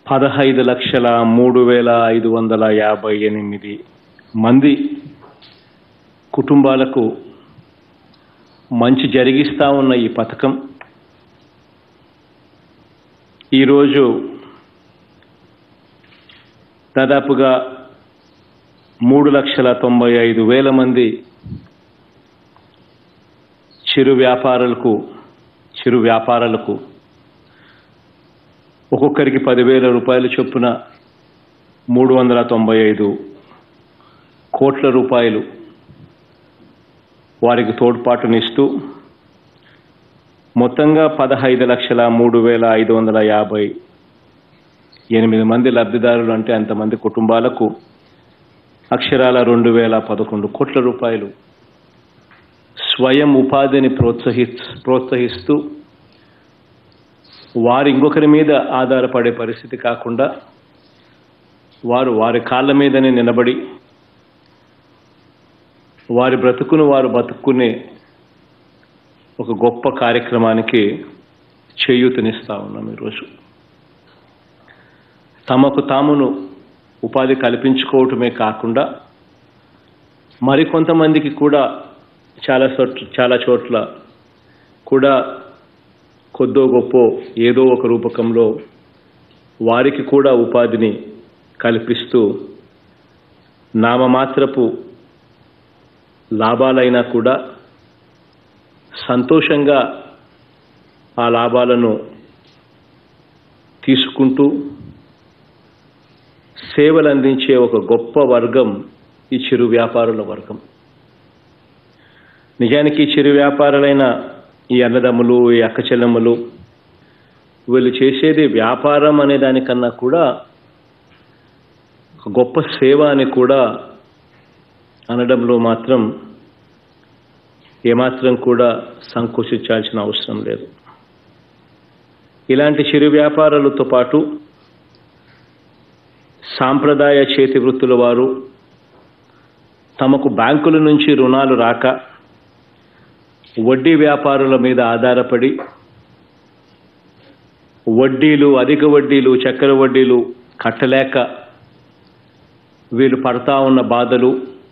పదహైదు లక్షల మూడు వేల ఐదు వందల యాభై ఎనిమిది మంది కుటుంబాలకు మంచి జరిగిస్తా ఉన్న ఈ పథకం ఈరోజు దాదాపుగా మూడు లక్షల తొంభై ఐదు వేల మంది చిరు వ్యాపారులకు చిరు వ్యాపారాలకు ఒక్కొక్కరికి పదివేల రూపాయల చొప్పున మూడు వందల తొంభై ఐదు కోట్ల రూపాయలు వారికి తోడ్పాటునిస్తూ మొత్తంగా పదహైదు లక్షల మూడు వేల ఐదు వందల యాభై ఎనిమిది మంది లబ్ధిదారులు అంటే అంతమంది కుటుంబాలకు అక్షరాల రెండు వేల పదకొండు కోట్ల రూపాయలు స్వయం ఉపాధిని ప్రోత్సహి ప్రోత్సహిస్తూ వారు ఇంకొకరి మీద ఆధారపడే పరిస్థితి కాకుండా వారు వారి కాళ్ళ మీదనే నిలబడి వారి బ్రతుకును వారు బతుక్కునే ఒక గొప్ప కార్యక్రమానికి చేయూతనిస్తా ఉన్నాం ఈరోజు తమకు తామును ఉపాధి కల్పించుకోవటమే కాకుండా మరికొంతమందికి కూడా చాలా చోట్ల చాలా చోట్ల కూడా కొద్దో గొప్ప ఏదో ఒక రూపకంలో వారికి కూడా ఉపాధిని కల్పిస్తూ నామమాత్రపు లాభాలైనా కూడా సంతోషంగా ఆ లాభాలను తీసుకుంటూ సేవలు అందించే ఒక గొప్ప వర్గం ఈ చిరు వ్యాపారుల వర్గం నిజానికి ఈ చిరు వ్యాపారులైన ఈ అన్నదమ్ములు ఈ అక్క చెల్లెమ్మలు వీళ్ళు చేసేది వ్యాపారం అనే దానికన్నా కూడా ఒక గొప్ప సేవ అని కూడా అనడంలో మాత్రం ఏమాత్రం కూడా సంకోచించాల్సిన అవసరం లేదు ఇలాంటి చిరు వ్యాపారాలతో పాటు సాంప్రదాయ చేతి వృత్తుల వారు తమకు బ్యాంకుల నుంచి రుణాలు రాక వడ్డీ వ్యాపారుల మీద ఆధారపడి వడ్డీలు అధిక వడ్డీలు చక్కెర వడ్డీలు కట్టలేక వీళ్ళు పడతా ఉన్న బాధలు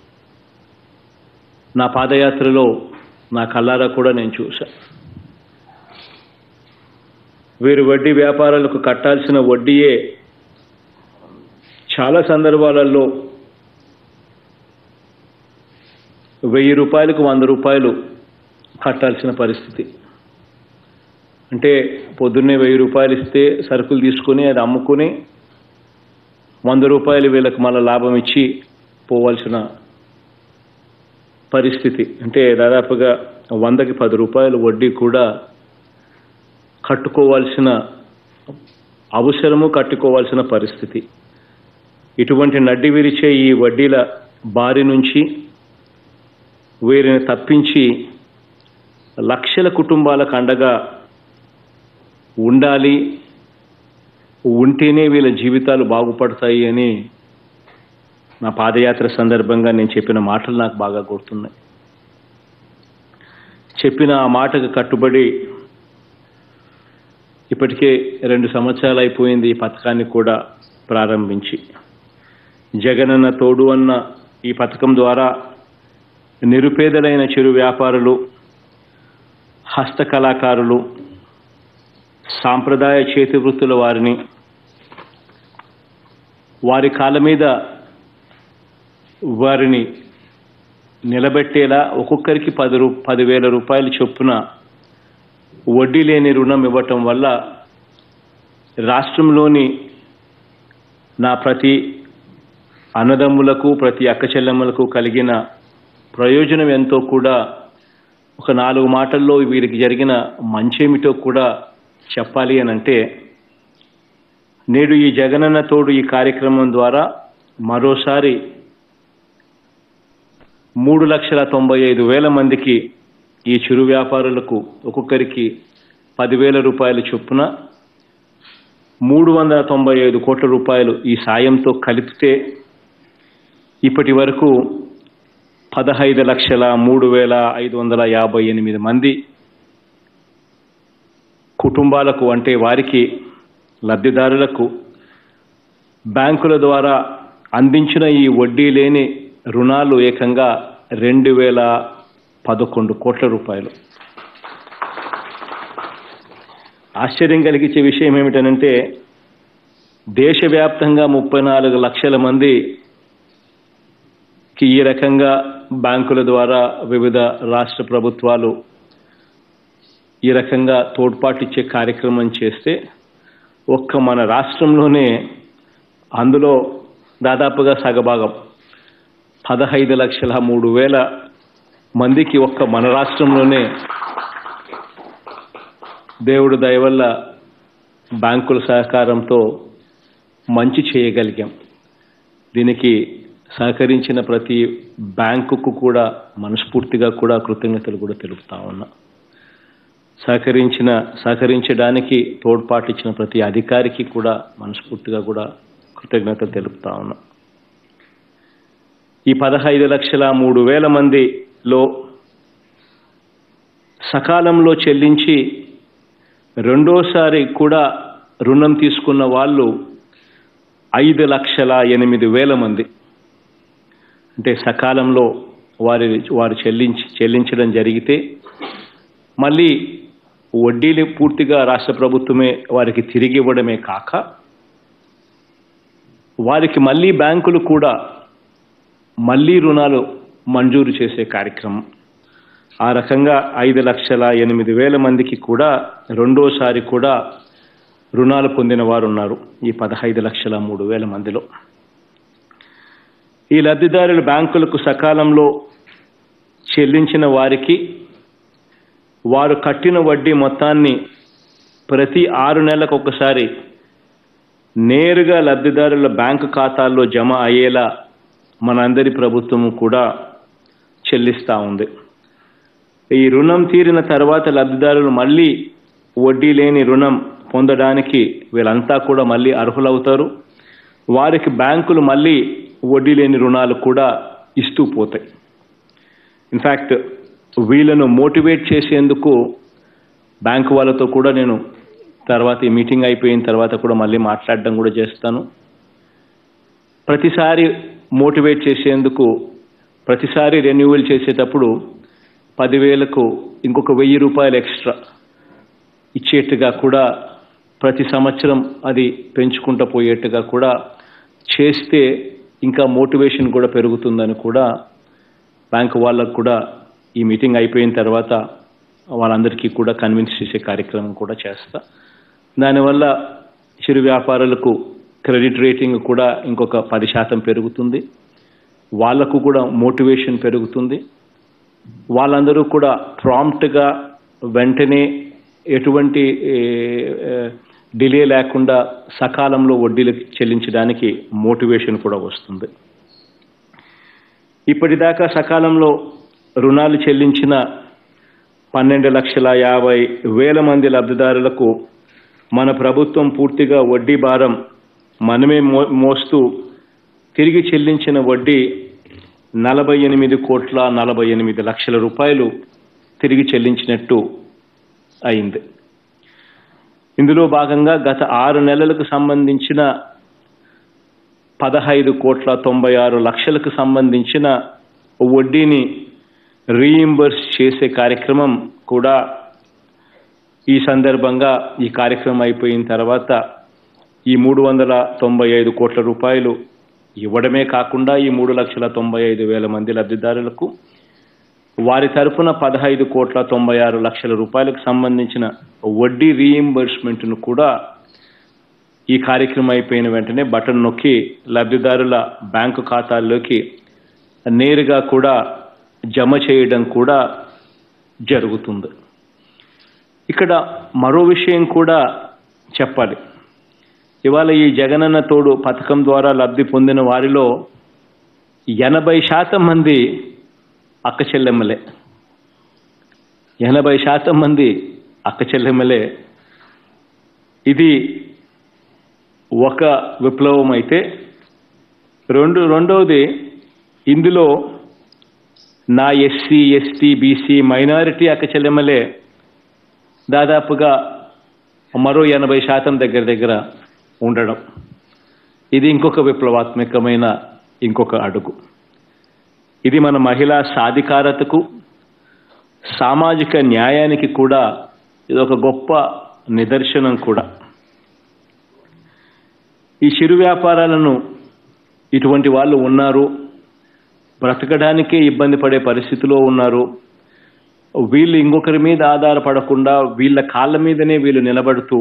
నా పాదయాత్రలో నా కల్లారా కూడా నేను చూశా వీరు వడ్డీ వ్యాపారాలకు కట్టాల్సిన వడ్డీయే చాలా సందర్భాలలో వెయ్యి రూపాయలకు వంద రూపాయలు కట్టాల్సిన పరిస్థితి అంటే పొద్దున్నే వెయ్యి రూపాయలు ఇస్తే సరుకులు తీసుకొని అది అమ్ముకొని వంద రూపాయలు వీళ్ళకి మళ్ళీ లాభం ఇచ్చి పోవాల్సిన పరిస్థితి అంటే దాదాపుగా వందకి పది రూపాయలు వడ్డీ కూడా కట్టుకోవాల్సిన అవసరము కట్టుకోవాల్సిన పరిస్థితి ఇటువంటి నడ్డి విరిచే ఈ వడ్డీల బారి నుంచి వీరిని తప్పించి లక్షల కుటుంబాలకు అండగా ఉండాలి ఉంటేనే వీళ్ళ జీవితాలు బాగుపడతాయి అని నా పాదయాత్ర సందర్భంగా నేను చెప్పిన మాటలు నాకు బాగా గుర్తున్నాయి చెప్పిన ఆ మాటకు కట్టుబడి ఇప్పటికే రెండు సంవత్సరాలు అయిపోయింది ఈ పథకాన్ని కూడా ప్రారంభించి జగనన్న తోడు అన్న ఈ పథకం ద్వారా నిరుపేదలైన చిరు వ్యాపారులు హస్తకళాకారులు సాంప్రదాయ చేతి వృత్తుల వారిని వారి కాళ్ళ మీద వారిని నిలబెట్టేలా ఒక్కొక్కరికి పది రూ పదివేల రూపాయలు చొప్పున వడ్డీ లేని రుణం ఇవ్వటం వల్ల రాష్ట్రంలోని నా ప్రతి అన్నదమ్ములకు ప్రతి అక్క చెల్లెమ్మలకు కలిగిన ప్రయోజనం ఎంతో కూడా ఒక నాలుగు మాటల్లో వీరికి జరిగిన మంచేమిటో కూడా చెప్పాలి అని అంటే నేడు ఈ జగనన్న తోడు ఈ కార్యక్రమం ద్వారా మరోసారి మూడు లక్షల తొంభై ఐదు వేల మందికి ఈ చిరు వ్యాపారులకు ఒక్కొక్కరికి పదివేల రూపాయల చొప్పున మూడు వందల తొంభై ఐదు కోట్ల రూపాయలు ఈ సాయంతో కలిపితే ఇప్పటి వరకు పదహైదు లక్షల మూడు వేల ఐదు వందల యాభై ఎనిమిది మంది కుటుంబాలకు అంటే వారికి లబ్ధిదారులకు బ్యాంకుల ద్వారా అందించిన ఈ వడ్డీ లేని రుణాలు ఏకంగా రెండు వేల పదకొండు కోట్ల రూపాయలు ఆశ్చర్యం కలిగించే విషయం ఏమిటనంటే దేశవ్యాప్తంగా ముప్పై నాలుగు లక్షల మందికి ఈ రకంగా బ్యాంకుల ద్వారా వివిధ రాష్ట్ర ప్రభుత్వాలు ఈ రకంగా తోడ్పాటిచ్చే కార్యక్రమం చేస్తే ఒక్క మన రాష్ట్రంలోనే అందులో దాదాపుగా సగభాగం పదహైదు లక్షల మూడు వేల మందికి ఒక్క మన రాష్ట్రంలోనే దేవుడు దయవల్ల బ్యాంకుల సహకారంతో మంచి చేయగలిగాం దీనికి సహకరించిన ప్రతి బ్యాంకుకు కూడా మనస్ఫూర్తిగా కూడా కృతజ్ఞతలు కూడా తెలుపుతా ఉన్నా సహకరించిన సహకరించడానికి తోడ్పాటిచ్చిన ప్రతి అధికారికి కూడా మనస్ఫూర్తిగా కూడా కృతజ్ఞతలు తెలుపుతా ఉన్నా ఈ పదహైదు లక్షల మూడు వేల మందిలో సకాలంలో చెల్లించి రెండోసారి కూడా రుణం తీసుకున్న వాళ్ళు ఐదు లక్షల ఎనిమిది వేల మంది అంటే సకాలంలో వారి వారు చెల్లించి చెల్లించడం జరిగితే మళ్ళీ వడ్డీలు పూర్తిగా రాష్ట్ర ప్రభుత్వమే వారికి తిరిగి ఇవ్వడమే కాక వారికి మళ్ళీ బ్యాంకులు కూడా మళ్ళీ రుణాలు మంజూరు చేసే కార్యక్రమం ఆ రకంగా ఐదు లక్షల ఎనిమిది వేల మందికి కూడా రెండోసారి కూడా రుణాలు పొందిన వారు ఉన్నారు ఈ పదహైదు లక్షల మూడు వేల మందిలో ఈ లబ్ధిదారులు బ్యాంకులకు సకాలంలో చెల్లించిన వారికి వారు కట్టిన వడ్డీ మొత్తాన్ని ప్రతి ఆరు నెలలకు ఒకసారి నేరుగా లబ్ధిదారుల బ్యాంకు ఖాతాల్లో జమ అయ్యేలా మనందరి ప్రభుత్వము కూడా చెల్లిస్తూ ఉంది ఈ రుణం తీరిన తర్వాత లబ్ధిదారులు మళ్ళీ వడ్డీ లేని రుణం పొందడానికి వీళ్ళంతా కూడా మళ్ళీ అర్హులవుతారు వారికి బ్యాంకులు మళ్ళీ వడ్డీ లేని రుణాలు కూడా ఇస్తూ పోతాయి ఇన్ఫ్యాక్ట్ వీళ్ళను మోటివేట్ చేసేందుకు బ్యాంకు వాళ్ళతో కూడా నేను తర్వాత ఈ మీటింగ్ అయిపోయిన తర్వాత కూడా మళ్ళీ మాట్లాడడం కూడా చేస్తాను ప్రతిసారి మోటివేట్ చేసేందుకు ప్రతిసారి రెన్యువల్ చేసేటప్పుడు పదివేలకు ఇంకొక వెయ్యి రూపాయలు ఎక్స్ట్రా ఇచ్చేట్టుగా కూడా ప్రతి సంవత్సరం అది పెంచుకుంటూ పోయేట్టుగా కూడా చేస్తే ఇంకా మోటివేషన్ కూడా పెరుగుతుందని కూడా బ్యాంకు వాళ్ళకు కూడా ఈ మీటింగ్ అయిపోయిన తర్వాత వాళ్ళందరికీ కూడా కన్విన్స్ చేసే కార్యక్రమం కూడా చేస్తా దానివల్ల చిరు వ్యాపారులకు క్రెడిట్ రేటింగ్ కూడా ఇంకొక పది శాతం పెరుగుతుంది వాళ్లకు కూడా మోటివేషన్ పెరుగుతుంది వాళ్ళందరూ కూడా ప్రాంప్ట్గా వెంటనే ఎటువంటి డిలే లేకుండా సకాలంలో వడ్డీలు చెల్లించడానికి మోటివేషన్ కూడా వస్తుంది ఇప్పటిదాకా సకాలంలో రుణాలు చెల్లించిన పన్నెండు లక్షల యాభై వేల మంది లబ్ధిదారులకు మన ప్రభుత్వం పూర్తిగా వడ్డీ భారం మనమే మో మోస్తూ తిరిగి చెల్లించిన వడ్డీ నలభై ఎనిమిది కోట్ల నలభై ఎనిమిది లక్షల రూపాయలు తిరిగి చెల్లించినట్టు అయింది ఇందులో భాగంగా గత ఆరు నెలలకు సంబంధించిన పదహైదు కోట్ల తొంభై ఆరు లక్షలకు సంబంధించిన వడ్డీని రీయింబర్స్ చేసే కార్యక్రమం కూడా ఈ సందర్భంగా ఈ కార్యక్రమం అయిపోయిన తర్వాత ఈ మూడు వందల తొంభై ఐదు కోట్ల రూపాయలు ఇవ్వడమే కాకుండా ఈ మూడు లక్షల తొంభై ఐదు వేల మంది లబ్ధిదారులకు వారి తరఫున పదహైదు కోట్ల తొంభై ఆరు లక్షల రూపాయలకు సంబంధించిన వడ్డీ రీయింబర్స్మెంట్ను కూడా ఈ కార్యక్రమం అయిపోయిన వెంటనే బటన్ నొక్కి లబ్ధిదారుల బ్యాంకు ఖాతాల్లోకి నేరుగా కూడా జమ చేయడం కూడా జరుగుతుంది ఇక్కడ మరో విషయం కూడా చెప్పాలి ఇవాళ ఈ జగనన్న తోడు పథకం ద్వారా లబ్ధి పొందిన వారిలో ఎనభై శాతం మంది అక్క చెల్లెమ్మలే ఎనభై శాతం మంది అక్క చెల్లెమ్మలే ఇది ఒక విప్లవం అయితే రెండు రెండవది ఇందులో నా ఎస్సీ ఎస్టీ బీసీ మైనారిటీ అక్క చెల్లెమ్మలే దాదాపుగా మరో ఎనభై శాతం దగ్గర దగ్గర ఉండడం ఇది ఇంకొక విప్లవాత్మకమైన ఇంకొక అడుగు ఇది మన మహిళా సాధికారతకు సామాజిక న్యాయానికి కూడా ఇది ఒక గొప్ప నిదర్శనం కూడా ఈ చిరు వ్యాపారాలను ఇటువంటి వాళ్ళు ఉన్నారు బ్రతకడానికే ఇబ్బంది పడే పరిస్థితిలో ఉన్నారు వీళ్ళు ఇంకొకరి మీద ఆధారపడకుండా వీళ్ళ కాళ్ళ మీదనే వీళ్ళు నిలబడుతూ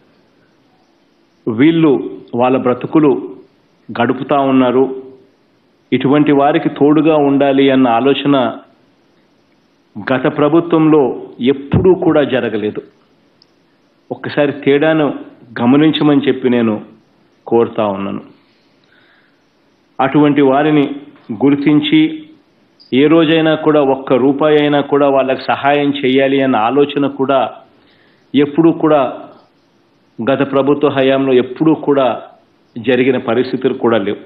వీళ్ళు వాళ్ళ బ్రతుకులు గడుపుతా ఉన్నారు ఇటువంటి వారికి తోడుగా ఉండాలి అన్న ఆలోచన గత ప్రభుత్వంలో ఎప్పుడూ కూడా జరగలేదు ఒక్కసారి తేడాను గమనించమని చెప్పి నేను కోరుతా ఉన్నాను అటువంటి వారిని గుర్తించి ఏ రోజైనా కూడా ఒక్క రూపాయి అయినా కూడా వాళ్ళకి సహాయం చేయాలి అన్న ఆలోచన కూడా ఎప్పుడూ కూడా గత ప్రభుత్వ హయాంలో ఎప్పుడూ కూడా జరిగిన పరిస్థితులు కూడా లేవు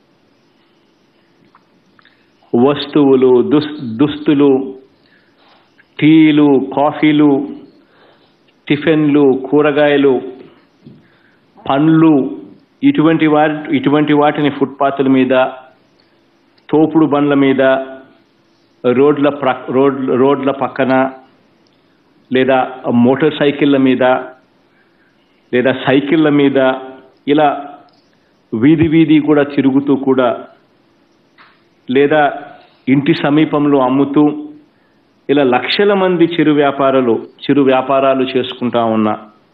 వస్తువులు దుస్ దుస్తులు టీలు కాఫీలు టిఫిన్లు కూరగాయలు పండ్లు ఇటువంటి వారి ఇటువంటి వాటిని ఫుట్పాత్ల మీద తోపుడు బండ్ల మీద రోడ్ల ప్ర రోడ్ రోడ్ల పక్కన లేదా మోటార్ సైకిళ్ళ మీద లేదా సైకిళ్ళ మీద ఇలా వీధి వీధి కూడా తిరుగుతూ కూడా లేదా ఇంటి సమీపంలో అమ్ముతూ ఇలా లక్షల మంది చిరు వ్యాపారాలు చిరు వ్యాపారాలు చేసుకుంటా ఉన్నా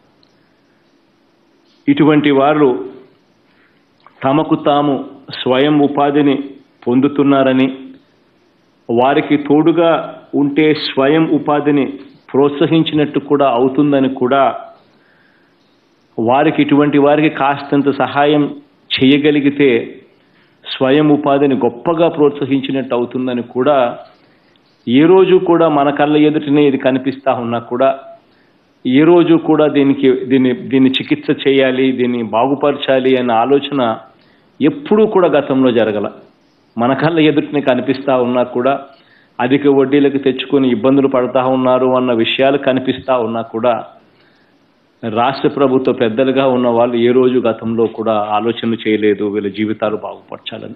ఇటువంటి వారు తమకు తాము స్వయం ఉపాధిని పొందుతున్నారని వారికి తోడుగా ఉంటే స్వయం ఉపాధిని ప్రోత్సహించినట్టు కూడా అవుతుందని కూడా వారికి ఇటువంటి వారికి కాస్తంత సహాయం చేయగలిగితే స్వయం ఉపాధిని గొప్పగా ప్రోత్సహించినట్టు అవుతుందని కూడా ఏ రోజు కూడా మన కళ్ళ ఎదుటనే ఇది కనిపిస్తా ఉన్నా కూడా ఏ రోజు కూడా దీనికి దీన్ని దీన్ని చికిత్స చేయాలి దీన్ని బాగుపరచాలి అన్న ఆలోచన ఎప్పుడూ కూడా గతంలో జరగల మన కళ్ళ ఎదుటనే కనిపిస్తా ఉన్నా కూడా అధిక వడ్డీలకు తెచ్చుకొని ఇబ్బందులు పడతా ఉన్నారు అన్న విషయాలు కనిపిస్తా ఉన్నా కూడా రాష్ట్ర ప్రభుత్వ పెద్దలుగా ఉన్న వాళ్ళు ఏ రోజు గతంలో కూడా ఆలోచన చేయలేదు వీళ్ళ జీవితాలు బాగుపరచాలని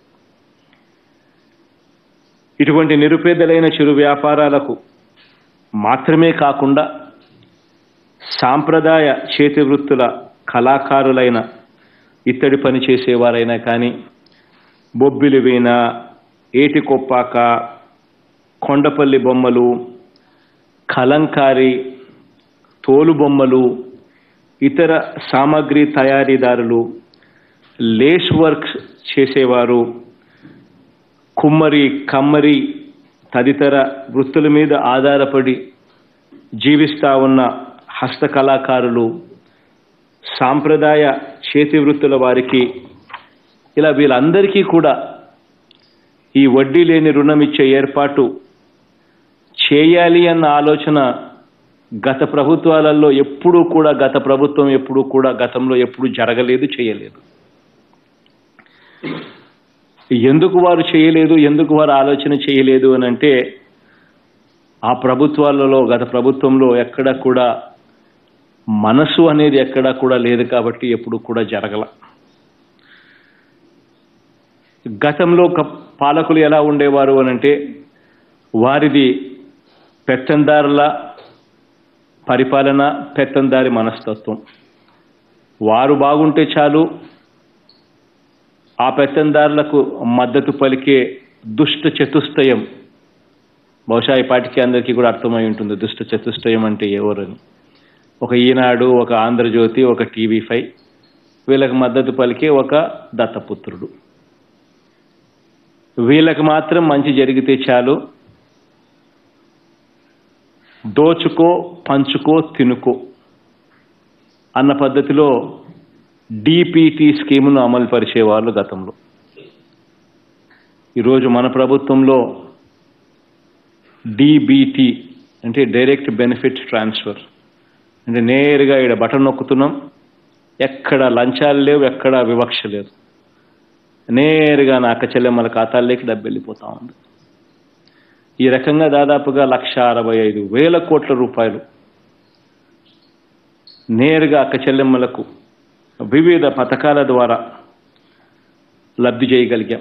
ఇటువంటి నిరుపేదలైన చిరు వ్యాపారాలకు మాత్రమే కాకుండా సాంప్రదాయ చేతి వృత్తుల కళాకారులైన ఇత్తడి పని చేసేవారైనా కానీ బొబ్బిలి వీణ ఏటి కొప్పాక కొండపల్లి బొమ్మలు కలంకారి తోలు బొమ్మలు ఇతర సామాగ్రి తయారీదారులు లేస్ వర్క్స్ చేసేవారు కుమ్మరి కమ్మరి తదితర వృత్తుల మీద ఆధారపడి జీవిస్తా ఉన్న హస్తకళాకారులు సాంప్రదాయ చేతి వృత్తుల వారికి ఇలా వీళ్ళందరికీ కూడా ఈ వడ్డీ లేని రుణం ఇచ్చే ఏర్పాటు చేయాలి అన్న ఆలోచన గత ప్రభుత్వాలలో ఎప్పుడూ కూడా గత ప్రభుత్వం ఎప్పుడూ కూడా గతంలో ఎప్పుడూ జరగలేదు చేయలేదు ఎందుకు వారు చేయలేదు ఎందుకు వారు ఆలోచన చేయలేదు అని అంటే ఆ ప్రభుత్వాలలో గత ప్రభుత్వంలో ఎక్కడ కూడా మనసు అనేది ఎక్కడా కూడా లేదు కాబట్టి ఎప్పుడు కూడా జరగల గతంలో క- పాలకులు ఎలా ఉండేవారు అని అంటే వారిది పెత్తందారుల పరిపాలన పెత్తందారి మనస్తత్వం వారు బాగుంటే చాలు ఆ పెత్తందారులకు మద్దతు పలికే దుష్ట చతుష్టయం బహుశా ఈ పాటికి అందరికీ కూడా అర్థమై ఉంటుంది దుష్ట చతుష్టయం అంటే ఎవరని ఒక ఈనాడు ఒక ఆంధ్రజ్యోతి ఒక టీవీ ఫైవ్ వీళ్ళకి మద్దతు పలికే ఒక దత్తపుత్రుడు వీళ్ళకి మాత్రం మంచి జరిగితే చాలు దోచుకో పంచుకో తినుకో అన్న పద్ధతిలో డిపిటి స్కీమును అమలు పరిచేవాళ్ళు గతంలో ఈరోజు మన ప్రభుత్వంలో డిబిటి అంటే డైరెక్ట్ బెనిఫిట్ ట్రాన్స్ఫర్ అంటే నేరుగా ఇక్కడ బటన్ నొక్కుతున్నాం ఎక్కడ లంచాలు లేవు ఎక్కడ వివక్ష లేదు నేరుగా నా అక్క చెల్లెమ్మల ఖాతాల్లోకి డబ్బు వెళ్ళిపోతా ఉంది ఈ రకంగా దాదాపుగా లక్ష అరవై ఐదు వేల కోట్ల రూపాయలు నేరుగా అక్క చెల్లెమ్మలకు వివిధ పథకాల ద్వారా లబ్ధి చేయగలిగాం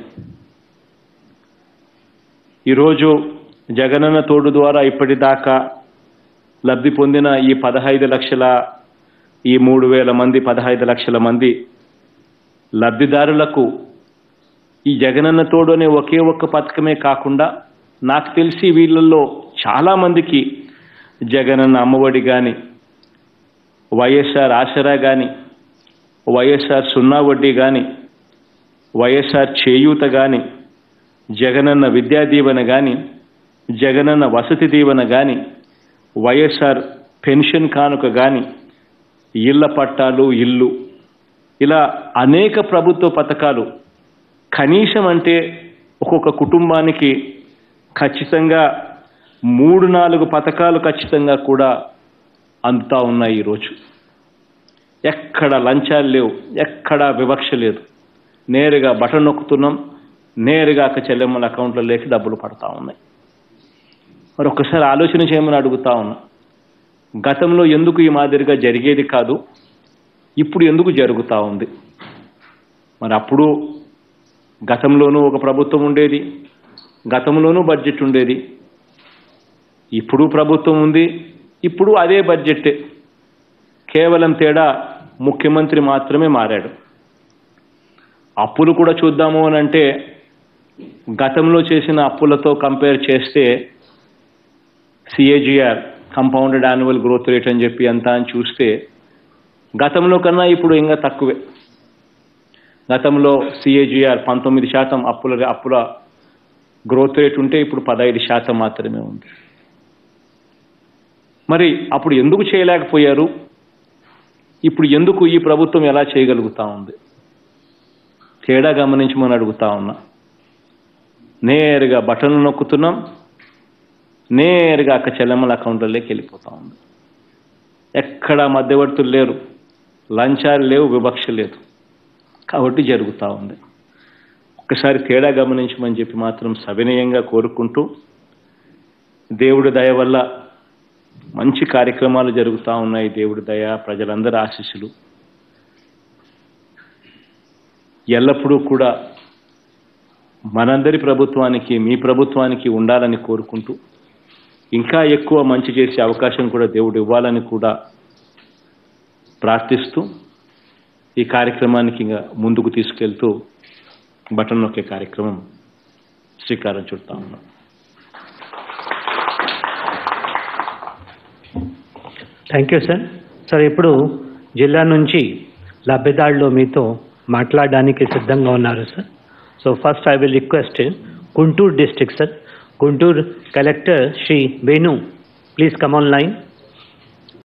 ఈరోజు జగనన్న తోడు ద్వారా ఇప్పటిదాకా లబ్ధి పొందిన ఈ పదహైదు లక్షల ఈ మూడు వేల మంది పదహైదు లక్షల మంది లబ్ధిదారులకు ఈ జగనన్న తోడు అనే ఒకే ఒక్క పథకమే కాకుండా నాకు తెలిసి వీళ్ళల్లో చాలా మందికి జగనన్న అమ్మఒడి కానీ వైఎస్ఆర్ ఆసరా కానీ వైఎస్ఆర్ సున్నా వడ్డీ కానీ వైఎస్ఆర్ చేయూత కానీ జగనన్న విద్యా దీవెన కానీ జగనన్న వసతి దీవెన కానీ వైఎస్ఆర్ పెన్షన్ కానుక కానీ ఇళ్ల పట్టాలు ఇల్లు ఇలా అనేక ప్రభుత్వ పథకాలు కనీసం అంటే ఒక్కొక్క కుటుంబానికి ఖచ్చితంగా మూడు నాలుగు పథకాలు ఖచ్చితంగా కూడా అందుతా ఉన్నాయి ఈరోజు ఎక్కడ లంచాలు లేవు ఎక్కడ వివక్ష లేదు నేరుగా బటన్ నొక్కుతున్నాం నేరుగా అక్క చెల్లెమ్మల అకౌంట్లో లేకి డబ్బులు పడతా ఉన్నాయి మరి ఒక్కసారి ఆలోచన చేయమని అడుగుతా ఉన్నా గతంలో ఎందుకు ఈ మాదిరిగా జరిగేది కాదు ఇప్పుడు ఎందుకు జరుగుతూ ఉంది మరి అప్పుడు గతంలోనూ ఒక ప్రభుత్వం ఉండేది గతంలోనూ బడ్జెట్ ఉండేది ఇప్పుడు ప్రభుత్వం ఉంది ఇప్పుడు అదే బడ్జెట్ కేవలం తేడా ముఖ్యమంత్రి మాత్రమే మారాడు అప్పులు కూడా చూద్దాము అని అంటే గతంలో చేసిన అప్పులతో కంపేర్ చేస్తే CAGR compounded annual growth rate అని చెప్పి అంతా అని చూస్తే గతంలో కన్నా ఇప్పుడు ఇంకా తక్కువే గతంలో సిఏజిఆర్ పంతొమ్మిది శాతం అప్పుల అప్పుల గ్రోత్ రేట్ ఉంటే ఇప్పుడు పదహైదు శాతం మాత్రమే ఉంది మరి అప్పుడు ఎందుకు చేయలేకపోయారు ఇప్పుడు ఎందుకు ఈ ప్రభుత్వం ఎలా చేయగలుగుతా ఉంది తేడా గమనించమని అడుగుతా ఉన్నా నేరుగా బటన్లు నొక్కుతున్నాం నేరుగా అక్క చెల్లెమ్మల అకౌంట్లలోకి వెళ్ళిపోతా ఉంది ఎక్కడా మధ్యవర్తులు లేరు లంచాలు లేవు వివక్ష లేదు కాబట్టి జరుగుతూ ఉంది ఒక్కసారి తేడా గమనించమని చెప్పి మాత్రం సవినయంగా కోరుకుంటూ దేవుడి దయ వల్ల మంచి కార్యక్రమాలు జరుగుతూ ఉన్నాయి దేవుడి దయ ప్రజలందరి ఆశీస్సులు ఎల్లప్పుడూ కూడా మనందరి ప్రభుత్వానికి మీ ప్రభుత్వానికి ఉండాలని కోరుకుంటూ ఇంకా ఎక్కువ మంచి చేసే అవకాశం కూడా దేవుడు ఇవ్వాలని కూడా ప్రార్థిస్తూ ఈ కార్యక్రమానికి ఇంకా ముందుకు తీసుకెళ్తూ బటన్ నొక్కే కార్యక్రమం శ్రీకారం చుడతా ఉన్నాం థ్యాంక్ యూ సార్ సార్ ఇప్పుడు జిల్లా నుంచి లబ్ధిదారులు మీతో మాట్లాడడానికి సిద్ధంగా ఉన్నారు sir so first I will request Guntur district sir Guntur collector Shri Venu please come on line